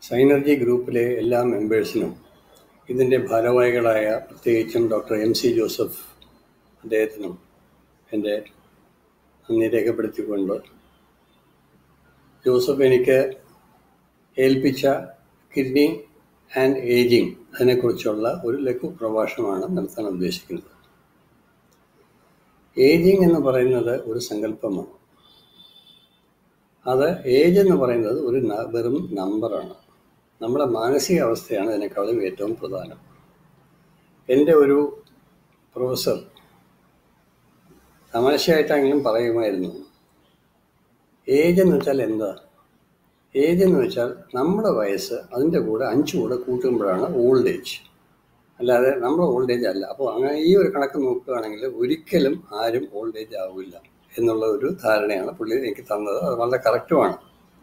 synergy ഗ്രൂപ്പിലെ എല്ലാ മെമ്പേഴ്സിനും ഇതിൻ്റെ ഭാരവാഹികളായ പ്രത്യേകിച്ചും ഡോക്ടർ എം സി ജോസഫ് അദ്ദേഹത്തിനും എൻ്റെ നന്ദി രേഖപ്പെടുത്തിക്കൊണ്ട് ജോസഫ് എനിക്ക് ഏൽപ്പിച്ച കിഡ്നി ആൻഡ് ഏജിങ് അതിനെക്കുറിച്ചുള്ള ഒരു ലഘു പ്രഭാഷണമാണ് നടത്താൻ ഉദ്ദേശിക്കുന്നത് ഏജിങ് എന്ന് പറയുന്നത് ഒരു സങ്കല്പമാണ് അത് ഏജ് എന്ന് പറയുന്നത് ഒരു ന- വെറും നമ്പറാണ് നമ്മുടെ മാനസികാവസ്ഥയാണ് ഇതിനേക്കാളും ഏറ്റവും പ്രധാനം എൻ്റെ ഒരു പ്രൊഫസർ തമാശയായിട്ടെങ്കിലും പറയുമായിരുന്നു ഏജ് എന്ന് വെച്ചാൽ എന്താ ഏജ് എന്ന് വെച്ചാൽ നമ്മുടെ വയസ്സ് അതിൻ്റെ കൂടെ അഞ്ച് കൂടെ കൂട്ടുമ്പോഴാണ് ഓൾഡ് ഏജ് അല്ലാതെ നമ്മുടെ ഓൾഡ് ഏജ് അല്ല അപ്പോൾ അങ്ങനെ ഈ ഒരു കണക്ക് നോക്കുകയാണെങ്കിൽ ഒരിക്കലും ആരും ഓൾഡ് ഏജ് ആവില്ല എന്നുള്ള ഒരു ധാരണയാണ് പുള്ളി എനിക്ക് തന്നത് അത് വളരെ കറക്റ്റുമാണ്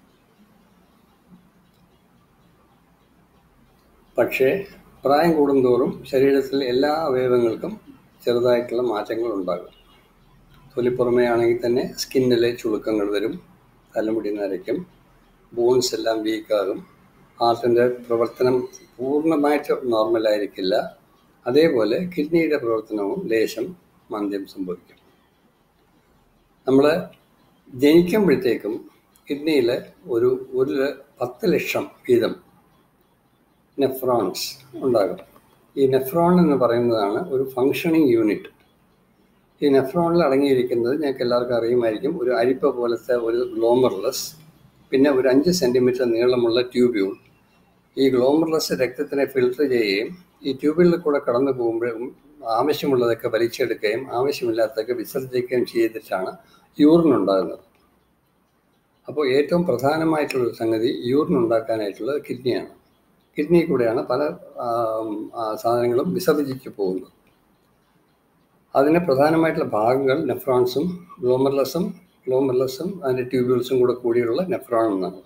പക്ഷേ പ്രായം കൂടുന്തോറും ശരീരത്തിൽ എല്ലാ അവയവങ്ങൾക്കും ചെറുതായിട്ടുള്ള മാറ്റങ്ങൾ ഉണ്ടാകും തൊലിപ്പുറമേ ആണെങ്കിൽ തന്നെ സ്കിന്നിലെ ചുളുക്കങ്ങൾ വരും തലമുടി നരയ്ക്കും ബോൺസ് എല്ലാം വീക്കാകും ഹാർട്ടിൻ്റെ പ്രവർത്തനം പൂർണ്ണമായിട്ട് നോർമലായിരിക്കില്ല അതേപോലെ കിഡ്നിയുടെ പ്രവർത്തനവും ലേശം മന്ദ്യം സംഭവിക്കും നമ്മൾ ജനിക്കുമ്പോഴത്തേക്കും കിഡ്നിയിൽ ഒരു ഒരു ല- പത്ത് ലക്ഷം വീതം നെഫ്രോൺസ് ഉണ്ടാകും ഈ നെഫ്രോൺ എന്ന് പറയുന്നതാണ് ഒരു ഫങ്ഷനിങ് യൂണിറ്റ് ഈ നെഫ്രോണിൽ അടങ്ങിയിരിക്കുന്നത് ഞങ്ങൾക്ക് എല്ലാവർക്കും അറിയുമായിരിക്കും ഒരു അരിപ്പ പോലത്തെ ഒരു ഗ്ലോമർലെസ് പിന്നെ ഒരു അഞ്ച് സെൻറ്റിമീറ്റർ നീളമുള്ള ട്യൂബ്യൂൾ ഈ ഗ്ലോമർലെസ് രക്തത്തിനെ ഫിൽട്ടർ ചെയ്യുകയും ഈ ട്യൂബിൽ കൂടെ കടന്നു പോകുമ്പോഴും ആവശ്യമുള്ളതൊക്കെ വലിച്ചെടുക്കുകയും ആവശ്യമില്ലാത്തതൊക്കെ വിസർജിക്കുകയും ചെയ്തിട്ടാണ് യൂറിൻ ഉണ്ടാകുന്നത് അപ്പോൾ ഏറ്റവും പ്രധാനമായിട്ടുള്ള ഒരു സംഗതി യൂറിൻ ഉണ്ടാക്കാനായിട്ടുള്ളത് കിഡ്നിയാണ് കിഡ്നി കൂടെയാണ് പല ആം, ആ, സാധനങ്ങളും വിസർജിച്ച് പോകുന്നത് അതിന് പ്രധാനമായിട്ടുള്ള ഭാഗങ്ങൾ നെഫ്രോൺസും ഗ്ലോമർലസും ഗ്ലോമർലസും അതിൻ്റെ ട്യൂബ്യൂൾസും കൂടെ കൂടിയുള്ള നെഫ്രോൺ എന്നാണ്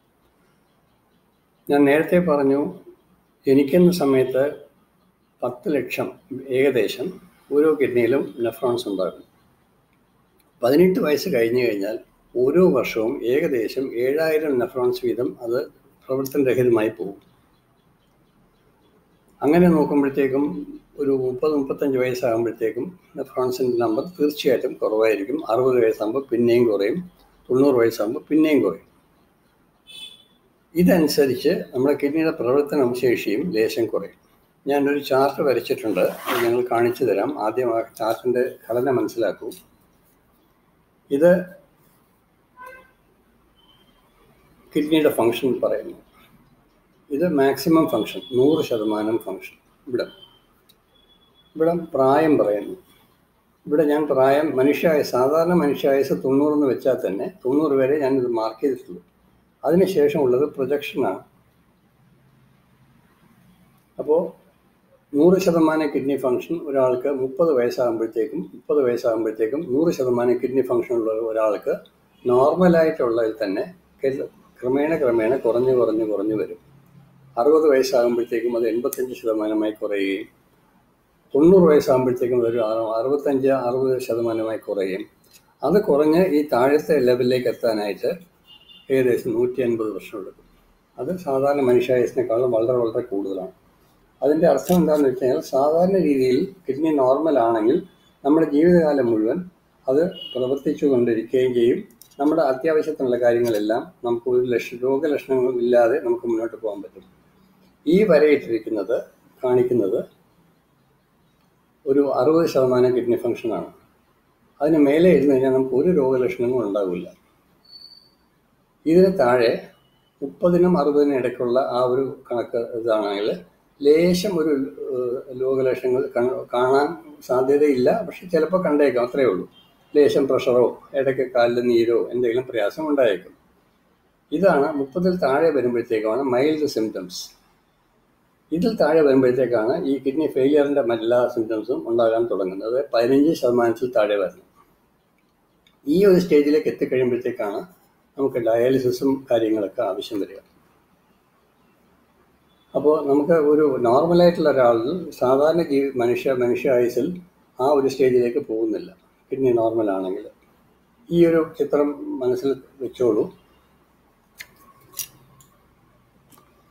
ഞാൻ നേരത്തെ പറഞ്ഞു ജനിക്കുന്ന സമയത്ത് പത്ത് ലക്ഷം ഏകദേശം ഓരോ കിഡ്നിയിലും നെഫ്രോൺസ് ഉണ്ടാകും പതിനെട്ട് വയസ്സ് കഴിഞ്ഞു കഴിഞ്ഞാൽ ഓരോ വർഷവും ഏകദേശം ഏഴായിരം നെഫ്രോൺസ് വീതം അത് പ്രവർത്തനരഹിതമായി പോകും അങ്ങനെ നോക്കുമ്പോഴത്തേക്കും ഒരു മുപ്പത് മുപ്പത്തഞ്ച് വയസ്സാകുമ്പോഴത്തേക്കും നെഫ്രോൺസിൻ്റെ നമ്പർ തീർച്ചയായിട്ടും കുറവായിരിക്കും അറുപത് വയസ്സാകുമ്പോൾ പിന്നെയും കുറയും തൊണ്ണൂറ് വയസ്സാകുമ്പോൾ പിന്നെയും കുറയും ഇതനുസരിച്ച് നമ്മുടെ കിഡ്നിയുടെ പ്രവർത്തന ശേഷിയും ലേശം കുറയും ഞാനൊരു ചാർട്ട് വരച്ചിട്ടുണ്ട് അത് ഞങ്ങൾ കാണിച്ചു തരാം ആദ്യം ആ ചാർട്ടിൻ്റെ ഘടന മനസ്സിലാക്കൂ ഇത് കിഡ്നിയുടെ ഫങ്ഷൻ പറയുന്നു ഇത് മാക്സിമം ഫങ്ഷൻ നൂറ് ശതമാനം ഫങ്ഷൻ ഇവിടെ ഇവിടെ പ്രായം പറയുന്നു ഇവിടെ ഞാൻ പ്രായം മനുഷ്യായ സാധാരണ മനുഷ്യായുസ് തൊണ്ണൂറെന്ന് വെച്ചാൽ തന്നെ തൊണ്ണൂറ് വരെ ഞാനിത് മാർക്ക് ചെയ്തിട്ടുള്ളൂ അതിനുശേഷമുള്ളത് പ്രൊജക്ഷനാണ് അപ്പോൾ നൂറ് ശതമാനം കിഡ്നി ഫങ്ഷൻ ഒരാൾക്ക് മുപ്പത് വയസ്സാകുമ്പോഴത്തേക്കും മുപ്പത് വയസ്സാകുമ്പോഴത്തേക്കും നൂറ് ശതമാനം കിഡ്നി ഫങ്ഷൻ ഉള്ള ഒരാൾക്ക് നോർമലായിട്ടുള്ളതിൽ തന്നെ കെ- ക്രമേണ ക്രമേണ കുറഞ്ഞു കുറഞ്ഞു കുറഞ്ഞു വരും അറുപത് വയസ്സാകുമ്പോഴത്തേക്കും അത് എൺപത്തഞ്ച് ശതമാനമായി കുറയുകയും തൊണ്ണൂറ് വയസ്സാകുമ്പോഴത്തേക്കും ഒരു അറു- അറുപത്തഞ്ച് അറുപത് ശതമാനമായി കുറയും അത് കുറഞ്ഞ് ഈ താഴത്തെ ലെവലിലേക്ക് എത്താനായിട്ട് ഏകദേശം നൂറ്റി അൻപത് വർഷം എടുക്കും അത് സാധാരണ മനുഷ്യായുസിനേക്കാളും വളരെ വളരെ കൂടുതലാണ് അതിൻ്റെ അർത്ഥം എന്താണെന്ന് വെച്ച് കഴിഞ്ഞാൽ സാധാരണ രീതിയിൽ കിഡ്നി നോർമൽ ആണെങ്കിൽ നമ്മുടെ ജീവിതകാലം മുഴുവൻ അത് പ്രവർത്തിച്ചു കൊണ്ടിരിക്കുകയും ചെയ്യും നമ്മുടെ അത്യാവശ്യത്തിനുള്ള കാര്യങ്ങളെല്ലാം നമുക്ക് ഒരു ലക്ഷ രോഗലക്ഷണങ്ങളും ഇല്ലാതെ നമുക്ക് മുന്നോട്ട് പോകാൻ പറ്റും ഈ വരയിട്ടിരിക്കുന്നത് കാണിക്കുന്നത് ഒരു അറുപത് ശതമാനം കിഡ്നി ഫങ്ഷനാണ് അതിന് മേലെ ഇരുന്ന് കഴിഞ്ഞാൽ നമുക്ക് ഒരു രോഗലക്ഷണങ്ങളും ഉണ്ടാവില്ല ഇതിന് താഴെ മുപ്പതിനും അറുപതിനും ഇടയ്ക്കുള്ള ആ ഒരു കണക്ക് ഇതാണെങ്കിൽ ലേശം ഒരു ഏഹ്, രോഗലക്ഷണങ്ങൾ കാണ- കാണാൻ സാധ്യതയില്ല പക്ഷെ ചിലപ്പോൾ കണ്ടേക്കാം അത്രയേ ഉള്ളൂ ലേശം പ്രഷറോ ഇടയ്ക്ക് കാലിൽ നീരോ എന്തെങ്കിലും പ്രയാസം ഉണ്ടായേക്കും ഇതാണ് മുപ്പതിൽ താഴെ വരുമ്പോഴത്തേക്കാണ് മൈൽഡ് സിംറ്റംസ് ഇതിൽ താഴെ വരുമ്പോഴത്തേക്കാണ് ഈ കിഡ്നി ഫെയിലിയറിൻ്റെ എല്ലാ സിംറ്റംസും ഉണ്ടാകാൻ തുടങ്ങുന്നത് പതിനഞ്ച് ശതമാനത്തിൽ താഴെ വരുന്നു ഈ ഒരു സ്റ്റേജിലേക്ക് എത്തിക്കഴിയുമ്പോഴത്തേക്കാണ് നമുക്ക് ഡയാലിസിസും കാര്യങ്ങളൊക്കെ ആവശ്യം വരിക അപ്പോൾ നമുക്ക് ഒരു നോർമലായിട്ടുള്ള ഒരാളിൽ സാധാരണ ജീവി മനുഷ്യ മനുഷ്യ ആയുസിൽ ആ ഒരു സ്റ്റേജിലേക്ക് പോകുന്നില്ല കിഡ്നി നോർമൽ ആണെങ്കിൽ ഈ ഒരു ചിത്രം മനസ്സിൽ വെച്ചോളൂ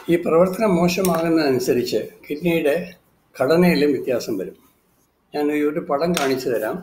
ഈ പ്രവർത്തനം മോശമാകുന്നതനുസരിച്ച് കിഡ്നിയുടെ ഘടനയിലും വ്യത്യാസം വരും ഞാൻ ഈ ഒരു പടം കാണിച്ചു തരാം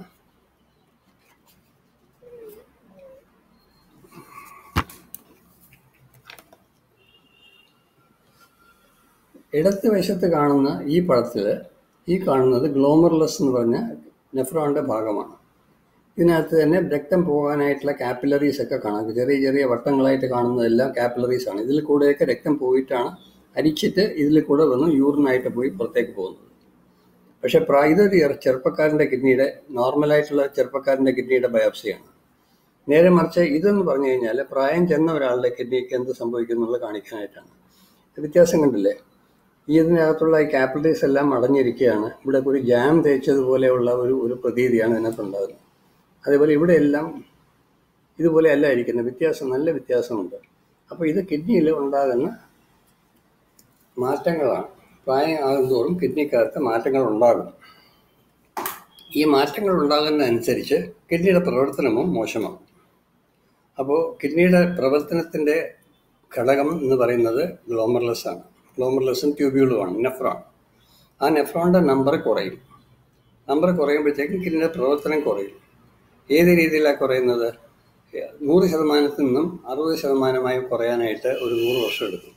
ഇടത്ത് വശത്ത് കാണുന്ന ഈ പടത്തിൽ ഈ കാണുന്നത് ഗ്ലോമർലെസ് എന്ന് പറഞ്ഞ നെഫ്രോണിൻ്റെ ഭാഗമാണ് ഇതിനകത്ത് തന്നെ രക്തം പോകാനായിട്ടുള്ള കാപ്പിലറീസ് ഒക്കെ കാണാം ചെറിയ ചെറിയ വട്ടങ്ങളായിട്ട് കാണുന്നതെല്ലാം കാപ്പിലറീസ് ആണ് ഇതിൽ കൂടെയൊക്കെ രക്തം പോയിട്ടാണ് അരിച്ചിട്ട് ഇതിൽ കൂടെ വന്ന് യൂറിനായിട്ട് പോയി പുറത്തേക്ക് പോകുന്നത് പക്ഷേ പ്രായ ഇതൊരു ചെറു- ചെറുപ്പക്കാരൻ്റെ കിഡ്നിയുടെ നോർമലായിട്ടുള്ള ചെറുപ്പക്കാരൻ്റെ കിഡ്നിയുടെ ബയോപ്സിയാണ് നേരെ മറിച്ച് ഇതെന്ന് പറഞ്ഞു കഴിഞ്ഞാൽ പ്രായം ചെന്ന ഒരാളുടെ കിഡ്നിക്ക് എന്ത് സംഭവിക്കും എന്നുള്ളത് കാണിക്കാനായിട്ടാണ് ഇത് വ്യത്യാസം കണ്ടില്ലേ ഈ ഇതിനകത്തുള്ള ഈ കാപ്പിലറീസ് എല്ലാം അടഞ്ഞിരിക്കുകയാണ് ഇവിടെ ഒരു ജാം തേച്ചതുപോലെയുള്ള ഒരു ഒരു പ്രതീതിയാണ് ഇതിനകത്തുണ്ടാകുന്നത് അതേപോലെ ഇവിടെ എല്ലാം ഇതുപോലെ അല്ല ഇരിക്കുന്നത് വ്യത്യാസം നല്ല വ്യത്യാസമുണ്ട് അപ്പോൾ ഇത് കിഡ്നിയിൽ ഉണ്ടാകുന്ന മാറ്റങ്ങളാണ് പ്രായം ആകുന്തോറും കിഡ്നിക്കകത്ത് മാറ്റങ്ങൾ ഉണ്ടാകും ഈ മാറ്റങ്ങൾ ഉണ്ടാകുന്നതനുസരിച്ച് കിഡ്നിയുടെ പ്രവർത്തനവും മോശമാകും അപ്പോൾ കിഡ്നിയുടെ പ്രവർത്തനത്തിൻ്റെ ഘടകം എന്ന് പറയുന്നത് ഗ്ലോമർലെസ് ആണ് ഗ്ലോമർലെസ്സും ട്യൂബ്യൂളുമാണ് നെഫ്രോൺ ആ നെഫ്രോണിൻ്റെ നമ്പർ കുറയും നമ്പർ കുറയുമ്പോഴത്തേക്കും കിഡ്നിയുടെ പ്രവർത്തനം കുറയും ഏത് രീതിയിലാണ് കുറയുന്നത് നൂറ് ശതമാനത്തിൽ നിന്നും അറുപത് ശതമാനമായി കുറയാനായിട്ട് ഒരു നൂറ് വർഷം എടുക്കും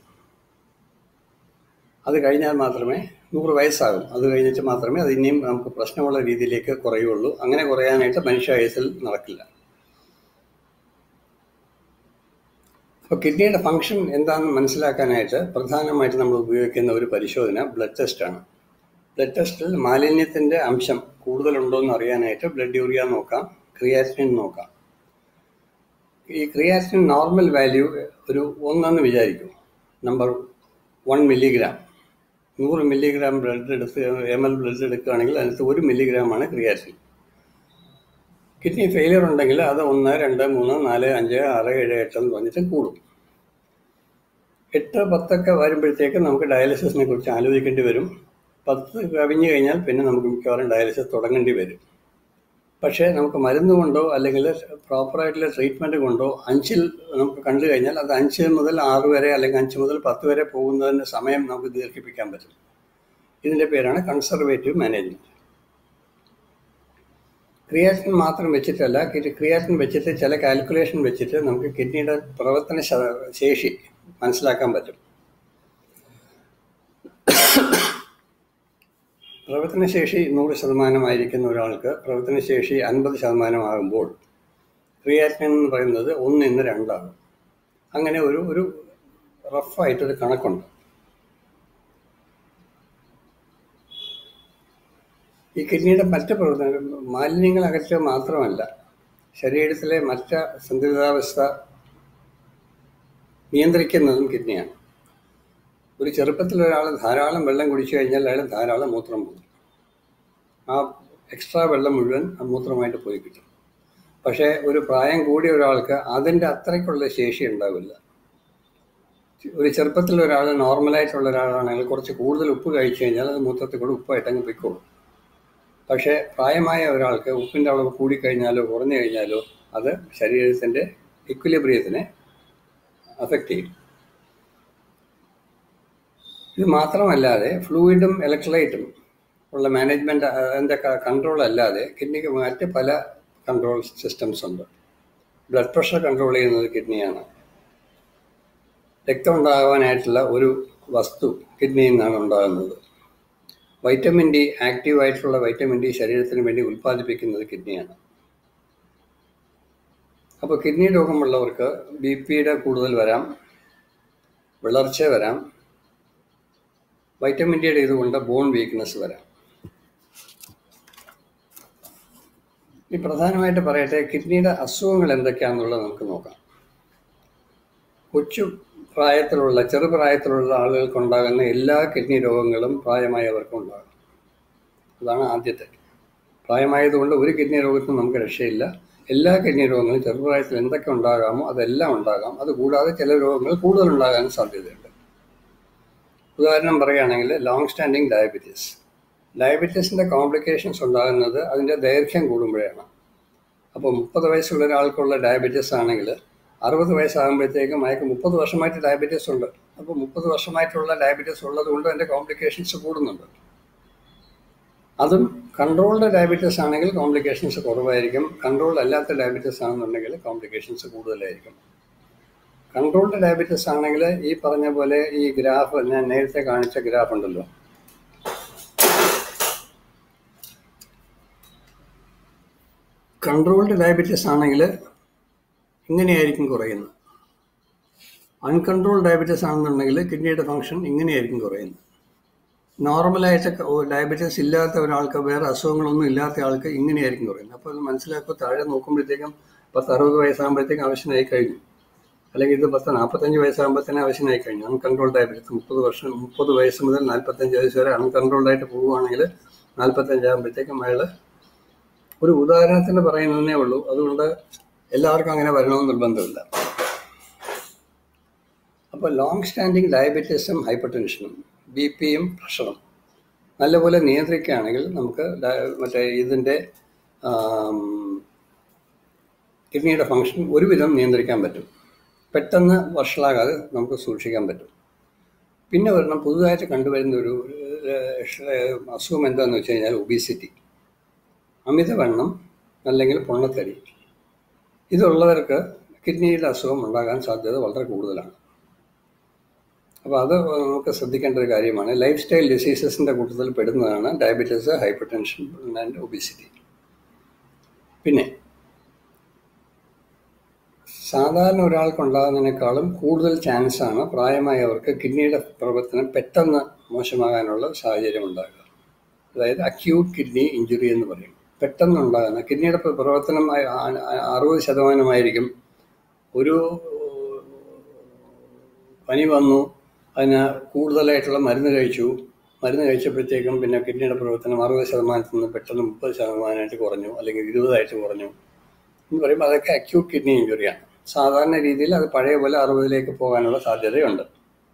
അത് കഴിഞ്ഞാൽ മാത്രമേ നൂറ് വയസ്സാകും അത് കഴിഞ്ഞിട്ട് മാത്രമേ അത് ഇനിയും നമുക്ക് പ്രശ്നമുള്ള രീതിയിലേക്ക് കുറയുള്ളൂ അങ്ങനെ കുറയാനായിട്ട് മനുഷ്യായുസിൽ നടക്കില്ല അപ്പോൾ കിഡ്നിയുടെ ഫങ്ഷൻ എന്താണെന്ന് മനസ്സിലാക്കാനായിട്ട് പ്രധാനമായിട്ട് നമ്മൾ ഉപയോഗിക്കുന്ന ഒരു പരിശോധന ബ്ലഡ് ടെസ്റ്റാണ് ബ്ലഡ് ടെസ്റ്റിൽ മാലിന്യത്തിൻ്റെ അംശം കൂടുതലുണ്ടോ എന്ന് അറിയാനായിട്ട് ബ്ലഡ് യൂറിയ നോക്കാം ക്രിയാറ്റിനിൻ നോക്കാം ഈ ക്രിയാറ്റിനിൻ നോർമൽ വാല്യൂ ഒരു ഒന്നെന്ന് വിചാരിക്കൂ നമ്പർ വൺ മില്ലിഗ്രാം നൂറ് മില്ലിഗ്രാം ബ്ലഡ് എടുത്ത് എം എൽ ബ്ലഡ് എടുക്കുകയാണെങ്കിൽ അതിനകത്ത് ഒരു മില്ലിഗ്രാമാണ് ക്രിയാറ്റിൻ കിഡ്നി ഫെയിലിയർ ഉണ്ടെങ്കിൽ അത് ഒന്ന് രണ്ട് മൂന്ന് നാല് അഞ്ച് ആറ് ഏഴ് എട്ട് എന്ന് പറഞ്ഞിട്ട് കൂടും എട്ട് പത്തൊക്കെ വരുമ്പോഴത്തേക്ക് നമുക്ക് ഡയാലിസിസിനെ കുറിച്ച് ആലോചിക്കേണ്ടി വരും പത്ത് കവിഞ്ഞു കഴിഞ്ഞാൽ പിന്നെ നമുക്ക് മിക്കവാറും ഡയാലിസിസ് തുടങ്ങേണ്ടി വരും പക്ഷേ നമുക്ക് മരുന്ന് കൊണ്ടോ അല്ലെങ്കിൽ പ്രോപ്പറായിട്ടുള്ള ട്രീറ്റ്മെൻറ്റ് കൊണ്ടോ അഞ്ചിൽ നമുക്ക് കണ്ടു കഴിഞ്ഞാൽ അത് അഞ്ച് മുതൽ ആറ് വരെ അല്ലെങ്കിൽ അഞ്ച് മുതൽ പത്ത് വരെ പോകുന്നതിൻ്റെ സമയം നമുക്ക് ദീർഘിപ്പിക്കാൻ പറ്റും ഇതിൻ്റെ പേരാണ് കൺസർവേറ്റീവ് മാനേജ്മെൻറ്റ് ക്രിയാറ്റിൻ മാത്രം വെച്ചിട്ടല്ല ക്രിയാറ്റിൻ വെച്ചിട്ട് ചില കാൽക്കുലേഷൻ വെച്ചിട്ട് നമുക്ക് കിഡ്നിയുടെ പ്രവർത്തന ശ- ശേഷി മനസ്സിലാക്കാൻ പറ്റും പ്രവർത്തനശേഷി നൂറ് ശതമാനമായിരിക്കുന്ന ഒരാൾക്ക് പ്രവർത്തനശേഷി അൻപത് ശതമാനമാകുമ്പോൾ ക്രിയാറ്റിൻ എന്ന് പറയുന്നത് ഒന്ന് ഇന്ന് രണ്ടാകും അങ്ങനെ ഒരു ഒരു റഫായിട്ടൊരു കണക്കുണ്ട് ഈ കിഡ്നിയുടെ മറ്റ് പ്രവർത്തനങ്ങൾ മാലിന്യങ്ങൾ അകറ്റുക മാത്രമല്ല ശരീരത്തിലെ മറ്റ് സന്തുലിതാവസ്ഥ നിയന്ത്രിക്കുന്നതും കിഡ്നിയാണ് ഒരു ചെറുപ്പത്തിൽ ഒരാൾ ധാരാളം വെള്ളം കുടിച്ചു കഴിഞ്ഞാൽ അയാൾ ധാരാളം മൂത്രം പോകും ആ എക്സ്ട്രാ വെള്ളം മുഴുവൻ ആ മൂത്രമായിട്ട് പോയി കിട്ടും പക്ഷേ ഒരു പ്രായം കൂടിയ ഒരാൾക്ക് അതിൻ്റെ അത്രയ്ക്കുള്ള ശേഷി ഉണ്ടാവില്ല ഒരു ചെറുപ്പത്തിൽ ഒരാൾ നോർമലായിട്ടുള്ള ഒരാളാണെങ്കിൽ കുറച്ച് കൂടുതൽ ഉപ്പ് കഴിച്ചു കഴിഞ്ഞാൽ അത് മൂത്രത്തിൽ കൂടെ ഉപ്പായിട്ട് അങ്ങ് പൊയ്ക്കോളും പക്ഷേ പ്രായമായ ഒരാൾക്ക് ഉപ്പിൻ്റെ അളവ് കൂടിക്കഴിഞ്ഞാലോ കുറഞ്ഞു കഴിഞ്ഞാലോ അത് ശരീരത്തിൻ്റെ ഇക്വിലിബ്രിയത്തിനെ അഫക്റ്റ് ചെയ്യും ഇത് മാത്രമല്ലാതെ ഫ്ലൂയിഡും ഇലക്ട്രോലൈറ്റും ഉള്ള മാനേജ്മെൻറ്റ് അതിൻ്റെ കൺട്രോൾ അല്ലാതെ കിഡ്നിക്ക് മറ്റ് പല കൺട്രോൾ സിസ്റ്റംസ് ഉണ്ട് ബ്ലഡ് പ്രഷർ കൺട്രോൾ ചെയ്യുന്നത് കിഡ്നിയാണ് രക്തം ഉണ്ടാകാനായിട്ടുള്ള ഒരു വസ്തു കിഡ്നിയിൽ നിന്നാണ് ഉണ്ടാകുന്നത് വൈറ്റമിൻ ഡി ആക്റ്റീവ് ആയിട്ടുള്ള വൈറ്റമിൻ ഡി ശരീരത്തിന് വേണ്ടി ഉൽപ്പാദിപ്പിക്കുന്നത് കിഡ്നിയാണ് അപ്പോൾ കിഡ്നി രോഗമുള്ളവർക്ക് ബി പിയുടെ കൂടുതൽ വരാം വിളർച്ച വരാം വൈറ്റമിൻ ഡിയുടെ ഇതുകൊണ്ട് ബോൺ വീക്ക്നെസ് വരാം ഈ പ്രധാനമായിട്ട് പറയട്ടെ കിഡ്നിയുടെ അസുഖങ്ങൾ എന്തൊക്കെയാണെന്നുള്ളത് നമുക്ക് നോക്കാം കൊച്ചു പ്രായത്തിലുള്ള ചെറുപ്രായത്തിലുള്ള ആളുകൾക്കുണ്ടാകുന്ന എല്ലാ കിഡ്നി രോഗങ്ങളും പ്രായമായവർക്കും ഉണ്ടാകും അതാണ് ആദ്യത്തെ പ്രായമായതുകൊണ്ട് ഒരു കിഡ്നി രോഗത്തിനും നമുക്ക് രക്ഷയില്ല എല്ലാ കിഡ്നി രോഗങ്ങളും ചെറുപ്രായത്തിൽ എന്തൊക്കെ ഉണ്ടാകാമോ അതെല്ലാം ഉണ്ടാകാം അതുകൂടാതെ ചില രോഗങ്ങൾ കൂടുതൽ ഉണ്ടാകാൻ സാധ്യതയുണ്ട് ഉദാഹരണം പറയുകയാണെങ്കിൽ ലോങ് സ്റ്റാൻഡിങ് ഡയബറ്റീസ് ഡയബറ്റീസിൻ്റെ കോംപ്ലിക്കേഷൻസ് ഉണ്ടാകുന്നത് അതിൻ്റെ ദൈർഘ്യം കൂടുമ്പോഴാണ് അപ്പോൾ മുപ്പത് വയസ്സുള്ള ഒരാൾക്കുള്ള ഡയബറ്റീസ് ആണെങ്കിൽ അറുപത് വയസ്സാകുമ്പോഴത്തേക്കും അയാൾക്ക് മുപ്പത് വർഷമായിട്ട് ഡയബറ്റീസ് ഉണ്ട് അപ്പോൾ മുപ്പത് വർഷമായിട്ടുള്ള ഡയബറ്റീസ് ഉള്ളത് കൊണ്ട് അതിൻ്റെ കോംപ്ലിക്കേഷൻസ് കൂടുന്നുണ്ട് അതും കൺട്രോൾഡ് ഡയബറ്റീസ് ആണെങ്കിൽ കോംപ്ലിക്കേഷൻസ് കുറവായിരിക്കും കൺട്രോൾഡ് അല്ലാത്ത ഡയബറ്റീസ് ആണെന്നുണ്ടെങ്കിൽ കോംപ്ലിക്കേഷൻസ് കൂടുതലായിരിക്കും കൺട്രോൾഡ് ഡയബറ്റീസ് ആണെങ്കിൽ ഈ പറഞ്ഞ പോലെ ഈ ഗ്രാഫ് ഞാൻ നേരത്തെ കാണിച്ച ഗ്രാഫ് ഉണ്ടല്ലോ കൺട്രോൾഡ് ഡയബറ്റീസ് ആണെങ്കിൽ ഇങ്ങനെയായിരിക്കും കുറയുന്നത് അൺകൺട്രോൾഡ് ഡയബറ്റീസ് ആണെന്നുണ്ടെങ്കിൽ കിഡ്നിയുടെ ഫങ്ഷൻ ഇങ്ങനെയായിരിക്കും കുറയുന്നത് നോർമലായിട്ട് ഡയബറ്റീസ് ഇല്ലാത്ത ഒരാൾക്ക് വേറെ അസുഖങ്ങളൊന്നും ഇല്ലാത്ത ആൾക്ക് ഇങ്ങനെയായിരിക്കും കുറയുന്നത് അപ്പോൾ അത് മനസ്സിലാക്കുക താഴെ നോക്കുമ്പോഴത്തേക്കും പത്ത് അറുപത് വയസ്സാകുമ്പോഴത്തേക്കും ആവശ്യമായി കഴിഞ്ഞു അല്ലെങ്കിൽ ഇത് പത്ത് നാൽപ്പത്തഞ്ച് വയസ്സാകുമ്പോഴത്തേനും ആവശ്യമായി കഴിഞ്ഞു അൺകൺട്രോൾ ഡയബറ്റീസ് മുപ്പത് വർഷം മുപ്പത് വയസ്സ് മുതൽ നാൽപ്പത്തഞ്ച് വയസ്സ് വരെ അൺകൺട്രോൾഡ് ആയിട്ട് പോവുകയാണെങ്കിൽ നാൽപ്പത്തഞ്ചാകുമ്പോഴത്തേക്കും അയാൾ ഒരു ഉദാഹരണത്തിന് പറയുന്നതേ ഉള്ളൂ അതുകൊണ്ട് എല്ലാവർക്കും അങ്ങനെ വരണമെന്ന് നിർബന്ധമില്ല അപ്പോൾ ലോങ് സ്റ്റാൻഡിങ് ഡയബറ്റീസും ഹൈപ്പർ ടെൻഷനും ബി പിയും പ്രഷറും നല്ലപോലെ നിയന്ത്രിക്കുകയാണെങ്കിൽ നമുക്ക് മറ്റേ ഇതിൻ്റെ കിഡ്നിയുടെ ഫങ്ഷൻ ഒരുവിധം നിയന്ത്രിക്കാൻ പറ്റും പെട്ടെന്ന് വഷളാകാതെ നമുക്ക് സൂക്ഷിക്കാൻ പറ്റും പിന്നെ ഒരെണ്ണം പുതുതായിട്ട് കണ്ടുവരുന്ന ഒരു അസുഖം എന്താണെന്ന് വെച്ച് കഴിഞ്ഞാൽ ഒബീസിറ്റി അമിതവണ്ണം അല്ലെങ്കിൽ പൊണ്ണത്തടി ഇതുള്ളവർക്ക് കിഡ്നിയുടെ അസുഖം ഉണ്ടാകാൻ സാധ്യത വളരെ കൂടുതലാണ് അപ്പോൾ അത് നമുക്ക് ശ്രദ്ധിക്കേണ്ട ഒരു കാര്യമാണ് ലൈഫ് സ്റ്റൈൽ ഡിസീസസിൻ്റെ കൂട്ടത്തിൽ പെടുന്നതാണ് diabetes hypertension and obesity പിന്നെ സാധാരണ ഒരാൾക്കുണ്ടാകുന്നതിനേക്കാളും കൂടുതൽ ചാൻസാണ് പ്രായമായവർക്ക് കിഡ്നിയുടെ പ്രവർത്തനം പെട്ടെന്ന് മോശമാകാനുള്ള സാഹചര്യം ഉണ്ടാകുക അതായത് അക്യൂട്ട് കിഡ്നി ഇഞ്ചുറി എന്ന് പറയും പെട്ടെന്ന് ഉണ്ടാകുന്ന കിഡ്നിയുടെ പ്രവർത്തനം അറുപത് ശതമാനമായിരിക്കും ഒരു പനി വന്നു അതിന് കൂടുതലായിട്ടുള്ള മരുന്ന് കഴിച്ചു മരുന്ന് കഴിച്ചപ്പോഴത്തേക്കും പിന്നെ കിഡ്നിയുടെ പ്രവർത്തനം അറുപത് ശതമാനത്തിൽ നിന്ന് പെട്ടെന്ന് മുപ്പത് ശതമാനമായിട്ട് കുറഞ്ഞു അല്ലെങ്കിൽ ഇരുപതായിട്ട് കുറഞ്ഞു എന്ന് പറയുമ്പോൾ അതൊക്കെ അക്യൂട്ട് കിഡ്നി ഇഞ്ചുറിയാണ് സാധാരണ രീതിയിൽ അത് പഴയ പോലെ അറുപതിലേക്ക് പോകാനുള്ള സാധ്യതയുണ്ട്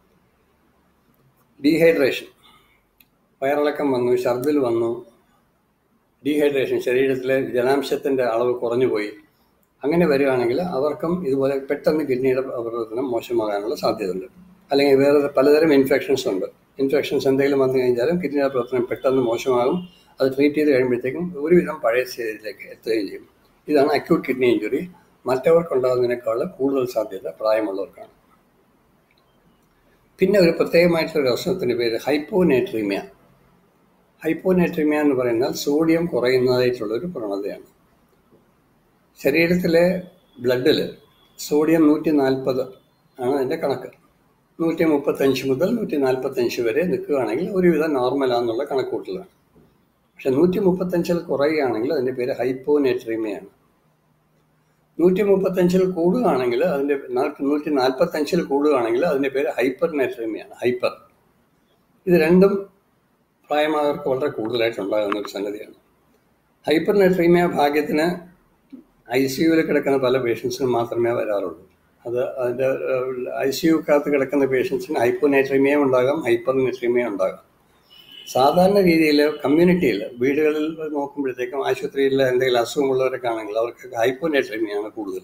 ഡീഹൈഡ്രേഷൻ വയറിളക്കം വന്നു ഛർദിൽ വന്നു ഡീഹൈഡ്രേഷൻ ശരീരത്തിലെ ജലാംശത്തിൻ്റെ അളവ് കുറഞ്ഞു പോയി അങ്ങനെ വരികയാണെങ്കിൽ അവർക്കും ഇതുപോലെ പെട്ടെന്ന് കിഡ്നിയുടെ പ്രവർത്തനം മോശമാകാനുള്ള സാധ്യതയുണ്ട് അല്ലെങ്കിൽ വേറെ പലതരം ഇൻഫെക്ഷൻസ് ഉണ്ട് ഇൻഫെക്ഷൻസ് എന്തെങ്കിലും വന്നു കഴിഞ്ഞാലും കിഡ്നിയുടെ പ്രവർത്തനം പെട്ടെന്ന് മോശമാകും അത് ട്രീറ്റ് ചെയ്ത് കഴിയുമ്പോഴത്തേക്കും ഒരുവിധം പഴയ സ്റ്റേജിലേക്ക് എത്തുകയും ചെയ്യും ഇതാണ് അക്യൂട്ട് കിഡ്നി ഇഞ്ചുറി മറ്റവർക്കുണ്ടാകുന്നതിനേക്കാൾ കൂടുതൽ സാധ്യത പ്രായമുള്ളവർക്കാണ് പിന്നെ ഒരു പ്രത്യേകമായിട്ടുള്ള അസുഖത്തിൻ്റെ പേര് ഹൈപ്പോനേട്രീമിയ ഹൈപ്പോനേട്രീമിയ എന്ന് പറയുന്നത് സോഡിയം കുറയുന്നതായിട്ടുള്ളൊരു പ്രവണതയാണ് ശരീരത്തിലെ ബ്ലഡിൽ സോഡിയം നൂറ്റി നാൽപ്പത് ആണ് അതിൻ്റെ കണക്ക് നൂറ്റി മുപ്പത്തഞ്ച് മുതൽ നൂറ്റി നാൽപ്പത്തഞ്ച് വരെ നിൽക്കുകയാണെങ്കിൽ ഒരുവിധം നോർമലാന്നുള്ള കണക്കൂട്ടലാണ് പക്ഷെ നൂറ്റി മുപ്പത്തഞ്ചിൽ കുറയുകയാണെങ്കിൽ അതിൻ്റെ പേര് ഹൈപ്പോനേട്രീമിയാണ് നൂറ്റി മുപ്പത്തഞ്ചിൽ കൂടുകയാണെങ്കിൽ അതിൻ്റെ നൂറ്റി നാൽപ്പത്തഞ്ചിൽ കൂടുകയാണെങ്കിൽ അതിൻ്റെ പേര് ഹൈപ്പർ നേട്രീമിയാണ് ഹൈപ്പർ ഇത് രണ്ടും പ്രായമായവർക്ക് വളരെ കൂടുതലായിട്ട് ഉണ്ടാകുന്ന ഒരു സംഗതിയാണ് ഹൈപ്പർ നേട്രീമിയ ഭാഗ്യത്തിന് ഐ സി യുവിൽ കിടക്കുന്ന പല പേഷ്യൻസിനും മാത്രമേ വരാറുള്ളൂ അത് അതിൻ്റെ ഐ സി യുക്കകത്ത് കിടക്കുന്ന പേഷ്യൻസിന് ഹൈപ്പോനേട്രീമിയം ഉണ്ടാകാം ഹൈപ്പർ നേട്രീമിയം ഉണ്ടാകാം സാധാരണ രീതിയിൽ കമ്മ്യൂണിറ്റിയിൽ വീടുകളിൽ നോക്കുമ്പോഴത്തേക്കും ആശുപത്രിയിൽ എന്തെങ്കിലും അസുഖമുള്ളവരൊക്കെ ആണെങ്കിൽ അവർക്ക് ഹൈപ്പോനേട്രീമിയാണ് കൂടുതൽ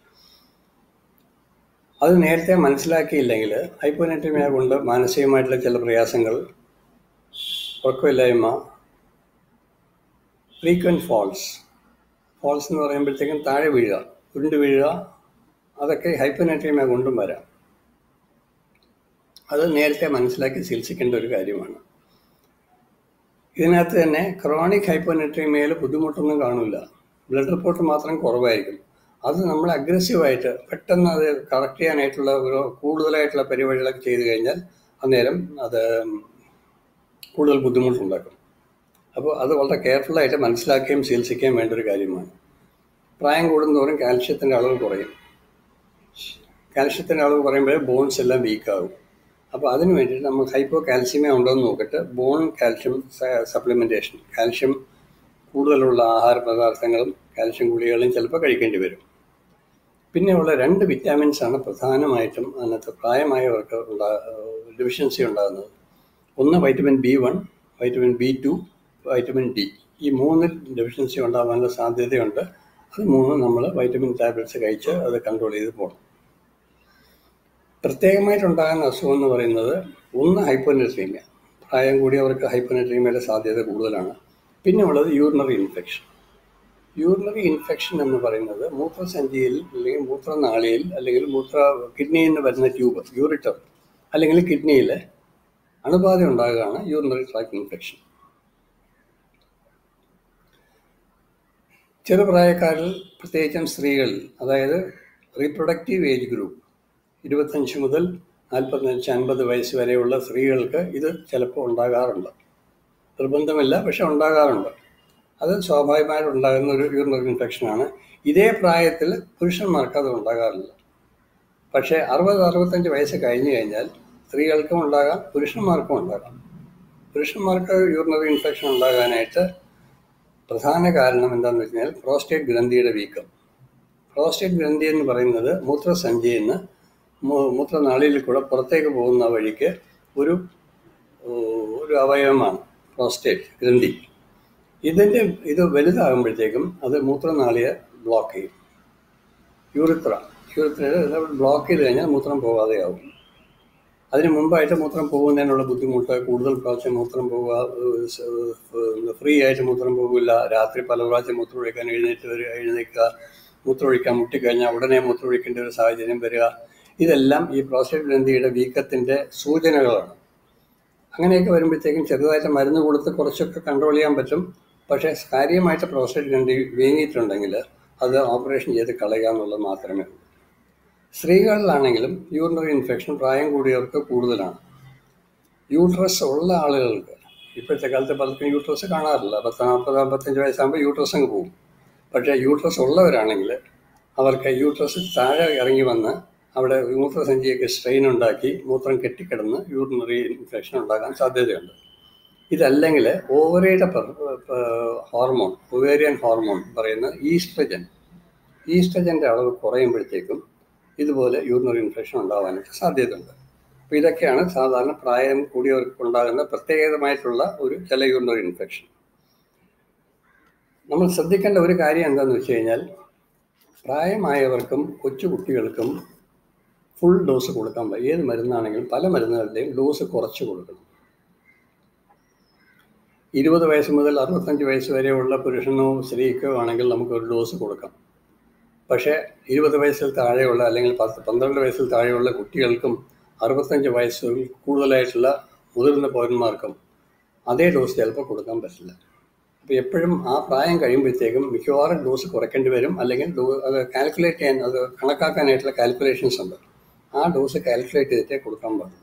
അത് നേരത്തെ മനസ്സിലാക്കിയില്ലെങ്കിൽ ഹൈപ്പോനേട്രീമിയ കൊണ്ട് മാനസികമായിട്ടുള്ള ചില പ്രയാസങ്ങൾ ഉറക്കമില്ലായ്മ ഫ്രീക്വൻറ്റ് ഫോൾസ് ഫോൾസ് എന്ന് പറയുമ്പോഴത്തേക്കും താഴെ വീഴുക ഉരുണ്ട് വീഴുക അതൊക്കെ ഹൈപ്പോനേട്രീമിയ കൊണ്ടും വരാം അത് നേരത്തെ മനസ്സിലാക്കി ചികിത്സിക്കേണ്ട ഒരു കാര്യമാണ് ഇതിനകത്ത് തന്നെ ക്രോണിക് ഹൈപ്പോനെട്രീമിയയിൽ ബുദ്ധിമുട്ടൊന്നും കാണില്ല ബ്ലഡ് റിപ്പോർട്ട് മാത്രം കുറവായിരിക്കും അത് നമ്മൾ അഗ്രസീവായിട്ട് പെട്ടെന്ന് അത് കറക്റ്റ് ചെയ്യാനായിട്ടുള്ള ഒരു കൂടുതലായിട്ടുള്ള പരിപാടികളൊക്കെ ചെയ്തു കഴിഞ്ഞാൽ അന്നേരം അത് കൂടുതൽ ബുദ്ധിമുട്ടുണ്ടാക്കും അപ്പോൾ അത് വളരെ കെയർഫുള്ളായിട്ട് മനസ്സിലാക്കുകയും ചികിത്സിക്കുകയും വേണ്ട ഒരു കാര്യമാണ് പ്രായം കൂടുന്തോറും കാൽഷ്യത്തിൻ്റെ അളവ് കുറയും കാൽഷ്യത്തിൻ്റെ അളവ് കുറയുമ്പോൾ ബോൺസ് എല്ലാം വീക്കാകും അപ്പോൾ അതിന് വേണ്ടിയിട്ട് നമ്മൾ ഹൈപ്പോ കാൽസ്യമേ ഉണ്ടോ എന്ന് നോക്കിയിട്ട് ബോൺ കാൽഷ്യം സപ്ലിമെൻറ്റേഷൻ കാൽഷ്യം കൂടുതലുള്ള ആഹാര പദാർത്ഥങ്ങളും കാൽഷ്യം ഗുളികകളും ചിലപ്പോൾ കഴിക്കേണ്ടി വരും പിന്നെയുള്ള രണ്ട് വിറ്റാമിൻസ് ആണ് പ്രധാനമായിട്ടും അതിനകത്ത് പ്രായമായവർക്ക് ഉണ്ടാ ഡെഫിഷ്യൻസി ഉണ്ടാകുന്നത് ഒന്ന് vitamin B one vitamin B two vitamin D ഈ മൂന്ന് ഡെഫിഷ്യൻസി ഉണ്ടാകാനുള്ള സാധ്യതയുണ്ട് അത് മൂന്നും നമ്മൾ വൈറ്റമിൻ ടാബ്ലറ്റ്സ് കഴിച്ച് അത് കൺട്രോൾ ചെയ്ത് പോകണം പ്രത്യേകമായിട്ടുണ്ടാകുന്ന അസുഖം എന്ന് പറയുന്നത് ഒന്ന് ഹൈപ്പോനെട്രീമിയ പ്രായം കൂടിയവർക്ക് ഹൈപ്പോനെട്രീമിയയുടെ സാധ്യത കൂടുതലാണ് പിന്നെ ഉള്ളത് യൂറിനറി ഇൻഫെക്ഷൻ യൂറിനറി ഇൻഫെക്ഷൻ എന്ന് പറയുന്നത് മൂത്രസഞ്ചിയിൽ അല്ലെങ്കിൽ മൂത്രനാളിയിൽ അല്ലെങ്കിൽ മൂത്ര കിഡ്നിയിൽ നിന്ന് വരുന്ന ട്യൂബ് യൂറിറ്റർ അല്ലെങ്കിൽ കിഡ്നിയിൽ അണുബാധ ഉണ്ടാകുകയാണ് യൂറിനറി ട്രാക്ട് ഇൻഫെക്ഷൻ ചെറുപ്രായക്കാരിൽ പ്രത്യേകിച്ചും സ്ത്രീകളിൽ അതായത് റീപ്രൊഡക്റ്റീവ് ഏജ് ഗ്രൂപ്പ് ഇരുപത്തഞ്ച് മുതൽ നാൽപ്പത്തഞ്ച് അൻപത് വയസ്സ് വരെയുള്ള സ്ത്രീകൾക്ക് ഇത് ചിലപ്പോൾ ഉണ്ടാകാറുണ്ട് നിർബന്ധമില്ല പക്ഷെ ഉണ്ടാകാറുണ്ട് അത് സ്വാഭാവികമായിട്ട് ഉണ്ടാകുന്ന ഒരു യൂറിനറി ഇൻഫെക്ഷനാണ് ഇതേ പ്രായത്തിൽ പുരുഷന്മാർക്ക് അത് ഉണ്ടാകാറില്ല പക്ഷേ അറുപത് അറുപത്തഞ്ച് വയസ്സ് കഴിഞ്ഞു കഴിഞ്ഞാൽ സ്ത്രീകൾക്കും ഉണ്ടാകാം പുരുഷന്മാർക്കും ഉണ്ടാകാം പുരുഷന്മാർക്ക് യൂറിനറി ഇൻഫെക്ഷൻ ഉണ്ടാകാനായിട്ട് പ്രധാന കാരണം എന്താണെന്ന് വെച്ച് കഴിഞ്ഞാൽ പ്രോസ്റ്റേറ്റ് ഗ്രന്ഥിയുടെ വീക്കം പ്രോസ്റ്റേറ്റ് ഗ്രന്ഥി എന്ന് പറയുന്നത് മൂത്രസഞ്ചിയിൽ നിന്ന് മൂ- മൂത്രനാളിയിൽ കൂടെ പുറത്തേക്ക് പോകുന്ന വഴിക്ക് ഒരു ഒരു അവയവമാണ് പ്രോസ്റ്റേറ്റ് ഗ്രന്ഥി ഇതിൻ്റെ ഇത് വലുതാകുമ്പോഴത്തേക്കും അത് മൂത്രനാളിയെ ബ്ലോക്ക് ചെയ്യും യൂറിത്ര യൂറിത്രയുടെ ബ്ലോക്ക് ചെയ്ത് കഴിഞ്ഞാൽ മൂത്രം പോകാതെയാവും അതിന് മുമ്പായിട്ട് മൂത്രം പോകുന്നതിനുള്ള ബുദ്ധിമുട്ട് കൂടുതൽ പ്രാവശ്യം മൂത്രം പോവുക ഫ്രീ ആയിട്ട് മൂത്രം പോകില്ല രാത്രി പല പ്രാവശ്യം മൂത്രം ഒഴിക്കാൻ എഴുന്നേറ്റ് വരിക എഴുന്നേൽക്കുക മൂത്രം ഒഴിക്കാൻ മുട്ടിക്കഴിഞ്ഞാൽ ഉടനെ മൂത്രം ഒഴിക്കേണ്ട ഒരു സാഹചര്യം വരിക ഇതെല്ലാം ഈ പ്രോസ്റ്റേറ്റ് ഗ്രന്ഥിയുടെ വീക്കത്തിൻ്റെ സൂചനകളാണ് അങ്ങനെയൊക്കെ വരുമ്പോഴത്തേക്കും ചെറുതായിട്ട് മരുന്ന് കൊടുത്ത് കുറച്ചൊക്കെ കൺട്രോൾ ചെയ്യാൻ പറ്റും പക്ഷേ കാര്യമായിട്ട് പ്രോസ്റ്റേറ്റ് ഗ്രന്ഥി വീങ്ങിയിട്ടുണ്ടെങ്കിൽ അത് ഓപ്പറേഷൻ ചെയ്ത് കളയുക എന്നുള്ളത് മാത്രമേ ഉള്ളൂ സ്ത്രീകളിലാണെങ്കിലും യൂറിനറി ഇൻഫെക്ഷൻ പ്രായം കൂടിയവർക്ക് കൂടുതലാണ് യൂട്രസ് ഉള്ള ആളുകൾക്ക് ഇപ്പോഴത്തെ കാലത്ത് പലർക്കും യൂട്രസ് കാണാറില്ല പത്ത് നാൽപ്പത് അമ്പത്തഞ്ച് വയസ്സാകുമ്പോൾ യൂട്രസ് അങ്ങ് പോകും പക്ഷേ യൂട്രസ് ഉള്ളവരാണെങ്കിൽ അവർക്ക് യൂട്രസ് താഴെ ഇറങ്ങി വന്ന് അവിടെ മൂത്രസഞ്ചിയൊക്കെ സ്ട്രെയിൻ ഉണ്ടാക്കി മൂത്രം കെട്ടിക്കിടന്ന് യൂറിനറി ഇൻഫെക്ഷൻ ഉണ്ടാകാൻ സാധ്യതയുണ്ട് ഇതല്ലെങ്കിൽ ഓവറിയുടെ ഹോർമോൺ ഒവേറിയൻ ഹോർമോൺ പറയുന്ന ഈസ്ട്രജൻ ഈസ്ട്രജൻ്റെ അളവ് കുറയുമ്പോഴത്തേക്കും ഇതുപോലെ യൂറിനറി ഇൻഫെക്ഷൻ ഉണ്ടാകാനായിട്ട് സാധ്യതയുണ്ട് അപ്പോൾ ഇതൊക്കെയാണ് സാധാരണ പ്രായം കൂടിയവർക്ക് ഉണ്ടാകുന്ന പ്രത്യേകമായിട്ടുള്ള ഒരു ചില യൂറിനറി ഇൻഫെക്ഷൻ നമ്മൾ ശ്രദ്ധിക്കേണ്ട ഒരു കാര്യം എന്താണെന്ന് വെച്ച് കഴിഞ്ഞാൽ പ്രായമായവർക്കും കൊച്ചു കുട്ടികൾക്കും ഫുൾ ഡോസ് കൊടുക്കാൻ പറ്റും ഏത് മരുന്നാണെങ്കിലും പല മരുന്നുകളുടെയും ഡോസ് കുറച്ച് കൊടുക്കണം ഇരുപത് വയസ്സ് മുതൽ അറുപത്തഞ്ച് വയസ്സ് വരെയുള്ള പുരുഷനോ സ്ത്രീക്കോ ആണെങ്കിൽ നമുക്ക് ഒരു ഡോസ് കൊടുക്കാം പക്ഷേ ഇരുപത് വയസ്സിൽ താഴെയുള്ള അല്ലെങ്കിൽ പത്ത് പന്ത്രണ്ട് വയസ്സിൽ താഴെയുള്ള കുട്ടികൾക്കും അറുപത്തഞ്ച് വയസ്സിൽ കൂടുതലായിട്ടുള്ള മുതിർന്ന പൗരന്മാർക്കും അതേ ഡോസ് ചിലപ്പോൾ കൊടുക്കാൻ പറ്റില്ല അപ്പോൾ എപ്പോഴും ആ പ്രായം കഴിയുമ്പോഴത്തേക്കും മിക്കവാറും ഡോസ് കുറയ്ക്കേണ്ടി വരും അല്ലെങ്കിൽ ഡോ അത് കാൽക്കുലേറ്റ് ചെയ്യാൻ അത് കണക്കാക്കാനായിട്ടുള്ള കാൽക്കുലേഷൻസ് ഉണ്ട് ആ ഡോസ് കാൽക്കുലേറ്റ് ചെയ്തിട്ടേ കൊടുക്കാൻ പാടുള്ളൂ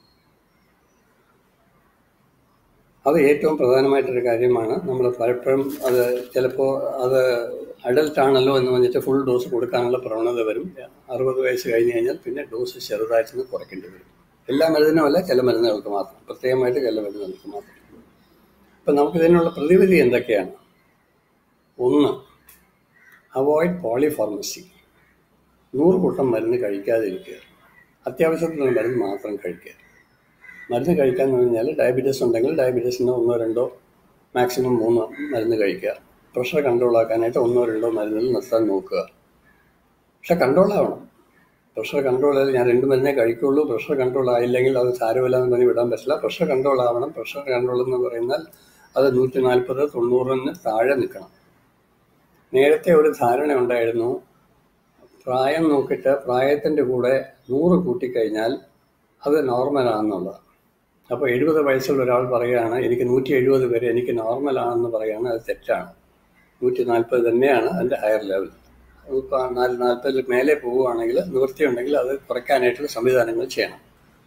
അത് ഏറ്റവും പ്രധാനമായിട്ടൊരു കാര്യമാണ് നമ്മൾ പലപ്പോഴും അത് ചിലപ്പോൾ അത് അഡൽട്ട് ആണല്ലോ എന്ന് പറഞ്ഞിട്ട് ഫുൾ ഡോസ് കൊടുക്കാനുള്ള പ്രവണത വരും അറുപത് വയസ്സ് കഴിഞ്ഞ് കഴിഞ്ഞാൽ പിന്നെ ഡോസ് ചെറുതായിട്ടൊന്ന് കുറയ്ക്കേണ്ടി വരും എല്ലാ മരുന്നിനുമല്ല ചില മരുന്നുകൾക്ക് മാത്രം പ്രത്യേകമായിട്ട് ചില മരുന്നുകൾക്ക് മാത്രം അപ്പം നമുക്കിതിനുള്ള പ്രതിവിധി എന്തൊക്കെയാണ് ഒന്ന് അവോയ്ഡ് പോളിഫാർമസി നൂറ് കൂട്ടം മരുന്ന് കഴിക്കാതിരിക്കുക അത്യാവശ്യത്തിനുള്ള മരുന്ന് മാത്രം കഴിക്കുക മരുന്ന് കഴിക്കാന്ന് പറഞ്ഞാൽ ഡയബറ്റീസ് ഉണ്ടെങ്കിൽ ഡയബറ്റീസിന് ഒന്നോ രണ്ടോ മാക്സിമം മൂന്നോ മരുന്ന് കഴിക്കുക പ്രഷർ കൺട്രോൾ ആക്കാനായിട്ട് ഒന്നോ രണ്ടോ മരുന്നിൽ നിർത്താൻ നോക്കുക പക്ഷെ കൺട്രോൾ ആവണം പ്രഷർ കൺട്രോൾ ആയാലും ഞാൻ രണ്ട് മരുന്നേ കഴിക്കുള്ളൂ പ്രഷർ കൺട്രോൾ ആയില്ലെങ്കിൽ അത് സാരമില്ല എന്ന് പറഞ്ഞ് വിടാൻ പറ്റില്ല പ്രഷർ കൺട്രോൾ ആവണം പ്രഷർ കൺട്രോൾ എന്ന് പറയുന്നാൽ അത് നൂറ്റി നാൽപ്പത് തൊണ്ണൂറിന് താഴെ നിൽക്കണം നേരത്തെ ഒരു ധാരണ ഉണ്ടായിരുന്നു പ്രായം നോക്കിയിട്ട് പ്രായത്തിൻ്റെ കൂടെ നൂറ് കൂട്ടിക്കഴിഞ്ഞാൽ അത് നോർമലാണെന്നുള്ളത് അപ്പോൾ എഴുപത് വയസ്സുള്ള ഒരാൾ പറയുകയാണ് എനിക്ക് നൂറ്റി എഴുപത് വരെ എനിക്ക് നോർമലാണെന്ന് പറയുകയാണ് അത് തെറ്റാണ് നൂറ്റി നാൽപ്പത് തന്നെയാണ് അതിൻ്റെ ഹയർ ലെവൽ ഇപ്പോൾ നാല് നാൽപ്പതിൽ മേലെ പോവുകയാണെങ്കിൽ നിവൃത്തിയുണ്ടെങ്കിൽ അത് കുറയ്ക്കാനായിട്ടുള്ള സംവിധാനങ്ങൾ ചെയ്യണം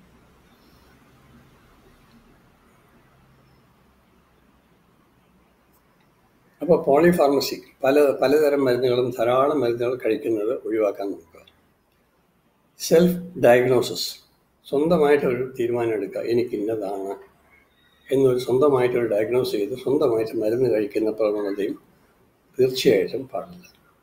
അപ്പോൾ പോളിഫാർമസി പല പലതരം മരുന്നുകളും ധാരാളം മരുന്നുകൾ കഴിക്കുന്നത് ഒഴിവാക്കാൻ നോക്കുക സെൽഫ് ഡയഗ്നോസിസ് സ്വന്തമായിട്ടൊരു തീരുമാനം എടുക്കുക എനിക്ക് ഇന്നതാണ് എന്നൊരു സ്വന്തമായിട്ടൊരു ഡയഗ്നോസ് ചെയ്ത് സ്വന്തമായിട്ട് മരുന്ന് കഴിക്കുന്ന പ്രവണതയും തീർച്ചയായിട്ടും പാടില്ല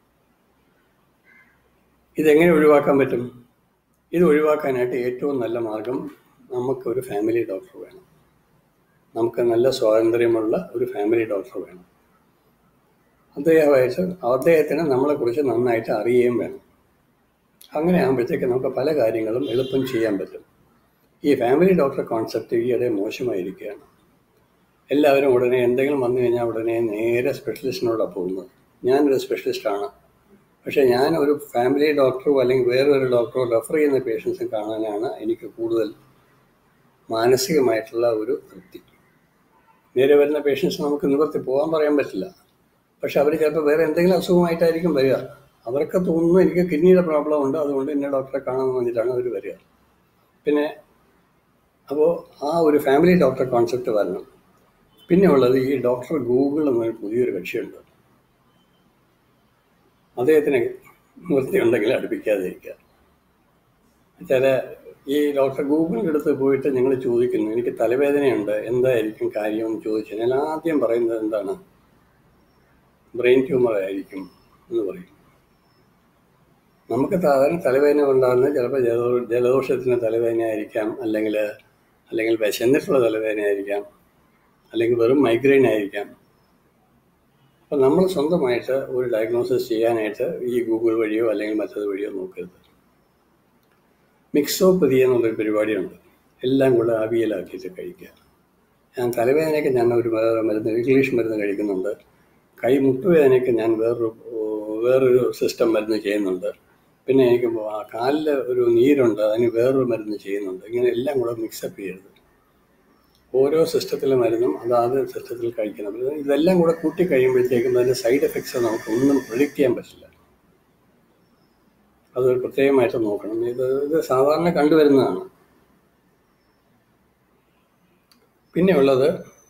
ഇതെങ്ങനെ ഒഴിവാക്കാൻ പറ്റും ഇത് ഒഴിവാക്കാനായിട്ട് ഏറ്റവും നല്ല മാർഗം നമുക്കൊരു ഫാമിലി ഡോക്ടർ വേണം നമുക്ക് നല്ല സ്വാതന്ത്ര്യമുള്ള ഒരു ഫാമിലി ഡോക്ടർ വേണം അദ്ദേഹമായിട്ട് അദ്ദേഹത്തിന് നമ്മളെക്കുറിച്ച് നന്നായിട്ട് അറിയുകയും വേണം അങ്ങനെ ആകുമ്പോഴത്തേക്ക് നമുക്ക് പല കാര്യങ്ങളും എളുപ്പം ചെയ്യാൻ പറ്റും ഈ ഫാമിലി ഡോക്ടർ കോൺസെപ്റ്റ് ഈയിടെ മോശമായിരിക്കുകയാണ് എല്ലാവരും ഉടനെ എന്തെങ്കിലും വന്നു കഴിഞ്ഞാൽ ഉടനെ നേരെ സ്പെഷ്യലിസ്റ്റിനോടാണ് പോകുന്നത് ഞാനൊരു സ്പെഷ്യലിസ്റ്റാണ് പക്ഷേ ഞാൻ ഒരു ഫാമിലി ഡോക്ടറോ അല്ലെങ്കിൽ വേറൊരു ഡോക്ടറോ റെഫർ ചെയ്യുന്ന പേഷ്യൻസും കാണാനാണ് എനിക്ക് കൂടുതൽ മാനസികമായിട്ടുള്ള ഒരു തൃപ്തി നേരെ വരുന്ന പേഷ്യൻസ് നമുക്ക് നിവർത്തി പോകാൻ പറയാൻ പറ്റില്ല പക്ഷെ അവർ ചിലപ്പോൾ വേറെ എന്തെങ്കിലും അസുഖമായിട്ടായിരിക്കും വരിക അവർക്ക് തോന്നുന്നു എനിക്ക് കിഡ്നിയുടെ പ്രോബ്ലം ഉണ്ട് അതുകൊണ്ട് എന്നെ ഡോക്ടറെ കാണാൻ വേണ്ടിയിട്ടാണ് അവർ വരിക പിന്നെ അപ്പോൾ ആ ഒരു ഫാമിലി ഡോക്ടർ കോൺസെപ്റ്റ് വരണം പിന്നെ ഉള്ളത് ഈ ഡോക്ടർ ഗൂഗിൾ എന്നൊരു പുതിയൊരു കക്ഷിയുണ്ട് അദ്ദേഹത്തിന് വൃത്തിയുണ്ടെങ്കിൽ അടുപ്പിക്കാതിരിക്കുക ചില ഈ ഡോക്ടർ ഗൂഗിളിൻ്റെ അടുത്ത് പോയിട്ട് നിങ്ങൾ ചോദിക്കുന്നു എനിക്ക് തലവേദനയുണ്ട് എന്തായിരിക്കും കാര്യമെന്ന് ചോദിച്ചു ഞാൻ ആദ്യം പറയുന്നത് എന്താണ് ബ്രെയിൻ ട്യൂമർ ആയിരിക്കും എന്ന് പറയും നമുക്ക് സാധാരണ തലവേദന ഉണ്ടാകുന്നത് ചിലപ്പോൾ ജലദോ ജലദോഷത്തിന് തലവേദന ആയിരിക്കാം അല്ലെങ്കിൽ അല്ലെങ്കിൽ വിശന്നിട്ടുള്ള തലവേദന ആയിരിക്കാം അല്ലെങ്കിൽ വെറും മൈഗ്രെയിൻ ആയിരിക്കാം അപ്പം നമ്മൾ സ്വന്തമായിട്ട് ഒരു ഡയഗ്നോസിസ് ചെയ്യാനായിട്ട് ഈ ഗൂഗിൾ വഴിയോ അല്ലെങ്കിൽ മറ്റത് വഴിയോ നോക്കരുത് മിക്സോപ്പതി എന്നുള്ളൊരു പരിപാടിയുണ്ട് എല്ലാം കൂടെ അവിയലാക്കിയിട്ട് കഴിക്കുക ഞാൻ തലവേദനയ്ക്ക് ഞാൻ ഒരു വേറെ മരുന്ന് ഇംഗ്ലീഷ് മരുന്ന് കഴിക്കുന്നുണ്ട് കൈ മുട്ടുവേദനയ്ക്ക് ഞാൻ വേറൊരു വേറൊരു സിസ്റ്റം മരുന്ന് ചെയ്യുന്നുണ്ട് പിന്നെ എനിക്ക് ആ കാലിൽ ഒരു നീരുണ്ട് അതിന് വേറൊരു മരുന്ന് ചെയ്യുന്നുണ്ട് ഇങ്ങനെ എല്ലാം കൂടെ മിക്സപ്പ് ചെയ്യരുത് ഓരോ സിസ്റ്റത്തിലെ മരുന്നും അതാത് സിസ്റ്റത്തിൽ കഴിക്കണം ഇതെല്ലാം കൂടെ കൂട്ടി കഴിയുമ്പോഴത്തേക്കും അതിൻ്റെ സൈഡ് എഫക്ട്സ് നമുക്ക് ഒന്നും പ്രിഡിക്റ്റ് ചെയ്യാൻ പറ്റില്ല അത് പ്രത്യേകമായിട്ട് നോക്കണം ഇത് ഇത് സാധാരണ കണ്ടുവരുന്നതാണ് പിന്നെ ഉള്ളത്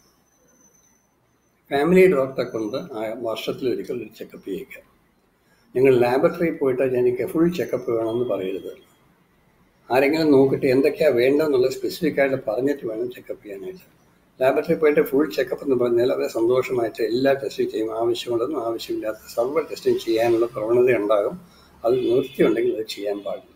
ഫാമിലി ഡോക്ടറെ കൊണ്ട് വർഷത്തിലൊരിക്കൽ ഒരു ചെക്കപ്പ് ചെയ്യിക്കുക നിങ്ങൾ ലാബറട്ടറി പോയിട്ട് എനിക്ക് ഫുൾ ചെക്കപ്പ് വേണമെന്ന് പറയരുത് ആരെങ്കിലും നോക്കിയിട്ട് എന്തൊക്കെയാണ് വേണ്ടതെന്നുള്ള സ്പെസിഫിക് ആയിട്ട് പറഞ്ഞിട്ട് വേണം ചെക്കപ്പ് ചെയ്യാനായിട്ട് ലാബറട്ടറി പോയിട്ട് ഫുൾ ചെക്കപ്പ് എന്ന് പറഞ്ഞാൽ അവരെ സന്തോഷമായിട്ട് എല്ലാ ടെസ്റ്റും ചെയ്യും ആവശ്യമുള്ളതും ആവശ്യമില്ലാത്ത സർവ്വ ടെസ്റ്റും ചെയ്യാനുള്ള പ്രവണത ഉണ്ടാകും അത് നിർത്തിയുണ്ടെങ്കിൽ അത് ചെയ്യാൻ പാടില്ല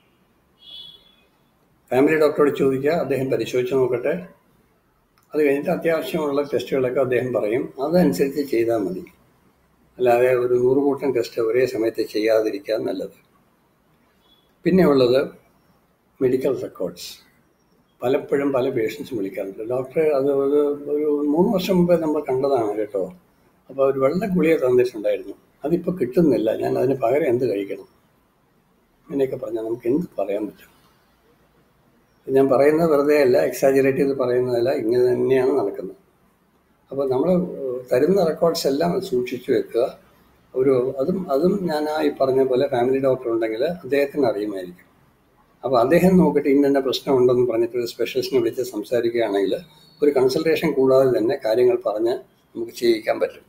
ഫാമിലി ഡോക്ടറോട് ചോദിക്കുക അദ്ദേഹം പരിശോധിച്ച് നോക്കട്ടെ അത് കഴിഞ്ഞിട്ട് അത്യാവശ്യമുള്ള ടെസ്റ്റുകളൊക്കെ അദ്ദേഹം പറയും അതനുസരിച്ച് ചെയ്താൽ മതി അല്ലാതെ ഒരു നൂറ് കൂട്ടം ടെസ്റ്റ് ഒരേ സമയത്ത് ചെയ്യാതിരിക്കുക നല്ലത് പിന്നെ ഉള്ളത് മെഡിക്കൽ റെക്കോർഡ്സ് പലപ്പോഴും പല പേഷ്യൻസും വിളിക്കാറുണ്ട് ഡോക്ടറെ അത് ഒരു ഒരു മൂന്ന് വർഷം മുമ്പേ നമ്മൾ കണ്ടതാണ് കേട്ടോ അപ്പോൾ ഒരു വെള്ള ഗുളിക തന്നിട്ടുണ്ടായിരുന്നു അതിപ്പോൾ കിട്ടുന്നില്ല ഞാൻ അതിന് പകരം എന്ത് കഴിക്കണം ഇങ്ങനെയൊക്കെ പറഞ്ഞാൽ നമുക്ക് എന്ത് പറയാൻ പറ്റും ഞാൻ പറയുന്നത് വെറുതെ അല്ല എക്സാജറേറ്റ് ചെയ്ത് പറയുന്നതല്ല ഇങ്ങനെ തന്നെയാണ് നടക്കുന്നത് അപ്പോൾ നമ്മൾ തരുന്ന റെക്കോർഡ്സ് എല്ലാം സൂക്ഷിച്ചു വെക്കുക ഒരു അതും അതും ഞാൻ ആ ഈ പറഞ്ഞ പോലെ ഫാമിലി ഡോക്ടർ ഉണ്ടെങ്കിൽ അദ്ദേഹത്തിന് അറിയുമായിരിക്കും അപ്പോൾ അദ്ദേഹം നോക്കിയിട്ട് ഇന്ന പ്രശ്നമുണ്ടെന്ന് പറഞ്ഞിട്ട് ഒരു സ്പെഷ്യലിസ്റ്റിനെ വിളിച്ച് സംസാരിക്കുകയാണെങ്കിൽ ഒരു കൺസൾട്ടേഷൻ കൂടാതെ തന്നെ കാര്യങ്ങൾ പറഞ്ഞ് നമുക്ക് ചെയ്യിക്കാൻ പറ്റും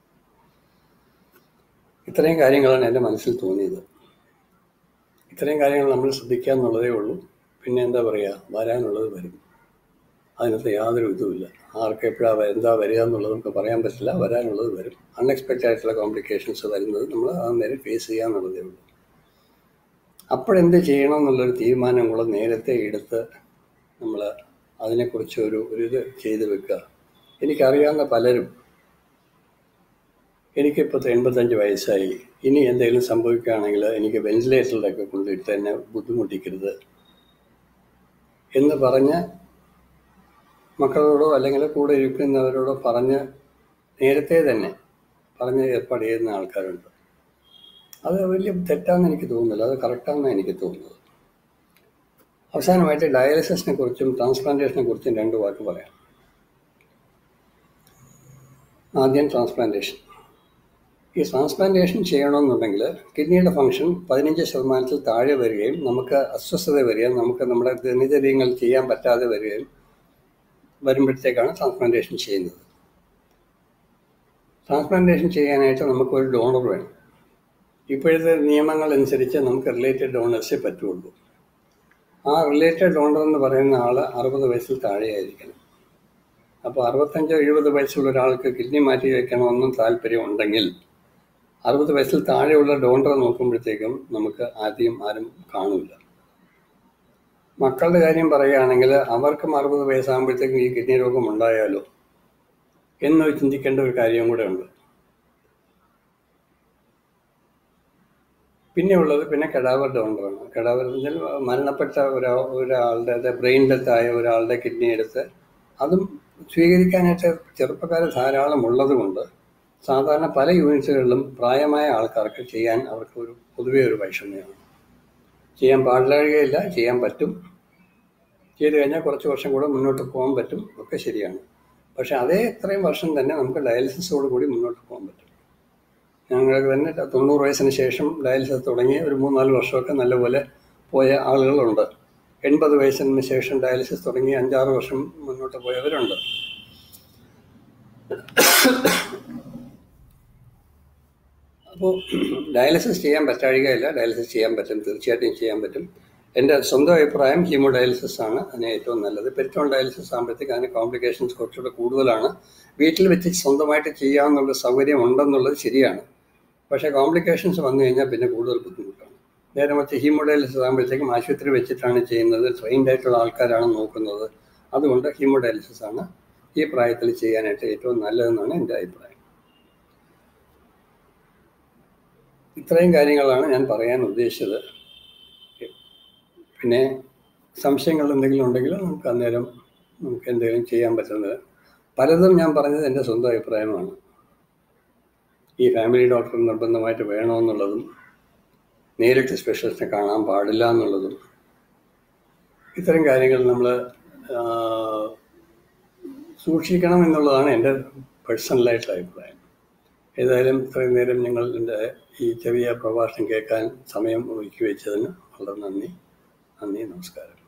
ഇത്രയും കാര്യങ്ങളാണ് എൻ്റെ മനസ്സിൽ തോന്നിയത് ഇത്രയും കാര്യങ്ങൾ നമ്മൾ ശ്രദ്ധിക്കുക എന്നുള്ളതേ ഉള്ളൂ പിന്നെ എന്താ പറയുക വരാനുള്ളത് വരും അതിനകത്ത് യാതൊരു ഇതുമില്ല ആർക്ക് എപ്പോഴാണ് എന്താ വരിക എന്നുള്ളത് നമുക്ക് പറയാൻ പറ്റില്ല വരാനുള്ളത് വരും അൺഎക്സ്പെക്റ്റഡ് ആയിട്ടുള്ള കോംപ്ലിക്കേഷൻസ് വരുന്നത് നമ്മൾ ആ നേരം ഫേസ് ചെയ്യുക എന്നുള്ളതേ ഉള്ളൂ അപ്പോഴെന്ത് ചെയ്യണം എന്നുള്ളൊരു തീരുമാനം കൂടെ നേരത്തെ എടുത്ത് നമ്മൾ അതിനെക്കുറിച്ച് ഒരു ഒരു ഇത് ചെയ്ത് വെക്കുക എനിക്കറിയാവുന്ന പലരും എനിക്കിപ്പോൾ എൺപത്തഞ്ച് വയസ്സായി ഇനി എന്തെങ്കിലും സംഭവിക്കുകയാണെങ്കിൽ എനിക്ക് വെന്റിലേറ്ററിലൊക്കെ കൊണ്ടിട്ട് എന്നെ ബുദ്ധിമുട്ടിക്കരുത് എന്ന് പറഞ്ഞ് മക്കളോടോ അല്ലെങ്കിൽ കൂടെ ഇരിക്കുന്നവരോടോ പറഞ്ഞ് നേരത്തെ തന്നെ പറഞ്ഞ് ഏർപ്പാട് ചെയ്യുന്ന ആൾക്കാരുണ്ട് അത് വലിയ തെറ്റാണെന്ന് എനിക്ക് തോന്നുന്നില്ല അത് കറക്റ്റാണെന്ന് എനിക്ക് തോന്നുന്നത് അവസാനമായിട്ട് ഡയാലിസിസിനെ കുറിച്ചും ട്രാൻസ്പ്ലാന്റേഷനെ കുറിച്ചും രണ്ട് വാക്ക് പറയാം ആദ്യം ട്രാൻസ്പ്ലാന്റേഷൻ ഈ ട്രാൻസ്പ്ലാന്റേഷൻ ചെയ്യണമെന്നുണ്ടെങ്കിൽ കിഡ്നിയുടെ ഫംഗ്ഷൻ പതിനഞ്ച് ശതമാനത്തിൽ താഴെ വരികയും നമുക്ക് അസ്വസ്ഥത വരികയും നമുക്ക് നമ്മുടെ ദിനചര്യങ്ങൾ ചെയ്യാൻ പറ്റാതെ വരികയും വരുമ്പോഴത്തേക്കാണ് ട്രാൻസ്പ്ലാന്റേഷൻ ചെയ്യുന്നത് ട്രാൻസ്പ്ലാന്റേഷൻ ചെയ്യാനായിട്ട് നമുക്കൊരു ഡോണർ വേണം ഇപ്പോഴത്തെ നിയമങ്ങൾ അനുസരിച്ച് നമുക്ക് റിലേറ്റഡ് ഡോണേഴ്സേ പറ്റുള്ളൂ ആ റിലേറ്റഡ് ഡോണർ എന്ന് പറയുന്ന ആൾ അറുപത് വയസ്സിൽ താഴെയായിരിക്കണം അപ്പോൾ അറുപത്തഞ്ചോ എഴുപത് വയസ്സുള്ള ഒരാൾക്ക് കിഡ്നി മാറ്റി വയ്ക്കണമെന്നും താല്പര്യം ഉണ്ടെങ്കിൽ അറുപത് വയസ്സിൽ താഴെയുള്ള ഡോണറെ നോക്കുമ്പോഴത്തേക്കും നമുക്ക് ആദ്യം ആരും കാണില്ല മക്കളുടെ കാര്യം പറയുകയാണെങ്കിൽ അവർക്കും അറുപത് വയസ്സാകുമ്പോഴത്തേക്കും ഈ കിഡ്നി രോഗം ഉണ്ടായാലോ എന്ന് ചിന്തിക്കേണ്ട ഒരു കാര്യം കൂടെ ഉണ്ട് പിന്നെ ഉള്ളത് പിന്നെ കെടാവർ ഡോണറാണ് കെടാവർ എന്ന് വെച്ചാൽ മരണപ്പെട്ട ഒരാ ഒരാളുടെ ബ്രെയിൻ ഡെത്ത് ആയ ഒരാളുടെ കിഡ്നി എടുത്ത് അതും സ്വീകരിക്കാനായിട്ട് ചെറുപ്പക്കാർ ധാരാളം ഉള്ളത് കൊണ്ട് സാധാരണ പല യൂണിറ്റ്സുകളിലും പ്രായമായ ആൾക്കാർക്ക് ചെയ്യാൻ അവർക്ക് ഒരു പൊതുവേ ഒരു വൈഷമ്യമാണ് ചെയ്യാൻ പാടില്ല ചെയ്യാൻ പറ്റും ചെയ്ത് കഴിഞ്ഞാൽ കുറച്ച് വർഷം കൂടെ മുന്നോട്ട് പോകാൻ പറ്റും ഒക്കെ ശരിയാണ് പക്ഷെ അതേ ഇത്രയും വർഷം തന്നെ നമുക്ക് ഡയാലിസിസോട് കൂടി മുന്നോട്ട് പോകാൻ പറ്റും ഞങ്ങൾക്ക് തന്നെ തൊണ്ണൂറ് വയസ്സിന് ശേഷം ഡയാലിസിസ് തുടങ്ങി ഒരു മൂന്നാല് വർഷമൊക്കെ നല്ലപോലെ പോയ ആളുകളുണ്ട് എൺപത് വയസ്സിന് ശേഷം ഡയാലിസിസ് തുടങ്ങി അഞ്ചാറ് വർഷം മുന്നോട്ട് പോയവരുണ്ട് അപ്പോൾ ഡയാലിസിസ് ചെയ്യാൻ പറ്റാഴികയില്ല ഡയാലിസിസ് ചെയ്യാൻ പറ്റും തീർച്ചയായിട്ടും ചെയ്യാൻ പറ്റും എൻ്റെ സ്വന്തം അഭിപ്രായം ഹീമോ ഡയാലിസിസ് ആണ് അതിന് ഏറ്റവും നല്ലത് പെരിറ്റോൺ ഡയാലിസിസ് ആകുമ്പോഴത്തേക്ക് അതിന് കോംപ്ലിക്കേഷൻസ് കുറച്ചുകൂടെ കൂടുതലാണ് വീട്ടിൽ വെച്ച് സ്വന്തമായിട്ട് ചെയ്യാമെന്നുള്ള സൗകര്യം ഉണ്ടെന്നുള്ളത് ശരിയാണ് പക്ഷേ കോംപ്ലിക്കേഷൻസ് വന്നു കഴിഞ്ഞാൽ പിന്നെ കൂടുതൽ ബുദ്ധിമുട്ടാണ് നേരെ മറിച്ച് ഹീമോ ഡയാലിസിസ് ആകുമ്പോഴത്തേക്കും ആശുപത്രി വെച്ചിട്ടാണ് ചെയ്യുന്നത് ട്രെയിൻഡ് ആയിട്ടുള്ള ആൾക്കാരാണ് നോക്കുന്നത് അതുകൊണ്ട് ഹീമോ ഡയാലിസിസ് ആണ് ഈ പ്രായത്തിൽ ചെയ്യാനായിട്ട് ഏറ്റവും നല്ലതെന്നാണ് എൻ്റെ അഭിപ്രായം ഇത്രയും കാര്യങ്ങളാണ് ഞാൻ പറയാൻ ഉദ്ദേശിച്ചത് പിന്നെ സംശയങ്ങൾ എന്തെങ്കിലും ഉണ്ടെങ്കിൽ നമുക്ക് അന്നേരം നമുക്ക് എന്തെങ്കിലും ചെയ്യാൻ പറ്റുന്നത് പലതും ഞാൻ പറഞ്ഞത് എൻ്റെ സ്വന്തം അഭിപ്രായമാണ് ഈ ഫാമിലി ഡോക്ടർ നിർബന്ധമായിട്ട് വേണമെന്നുള്ളതും നേരിട്ട് സ്പെഷ്യലിസ്റ്റിനെ കാണാൻ പാടില്ല എന്നുള്ളതും ഇത്തരം കാര്യങ്ങൾ നമ്മൾ സൂക്ഷിക്കണം എന്നുള്ളതാണ് എൻ്റെ പേഴ്സണലായിട്ടുള്ള അഭിപ്രായം ഏതായാലും ഇത്രയും നേരം നിങ്ങൾ എൻ്റെ ഈ ചെറിയ പ്രഭാഷണം കേൾക്കാൻ സമയം ഒരുക്കി വെച്ചതിന് വളരെ നന്ദി നന്ദി നമസ്കാരം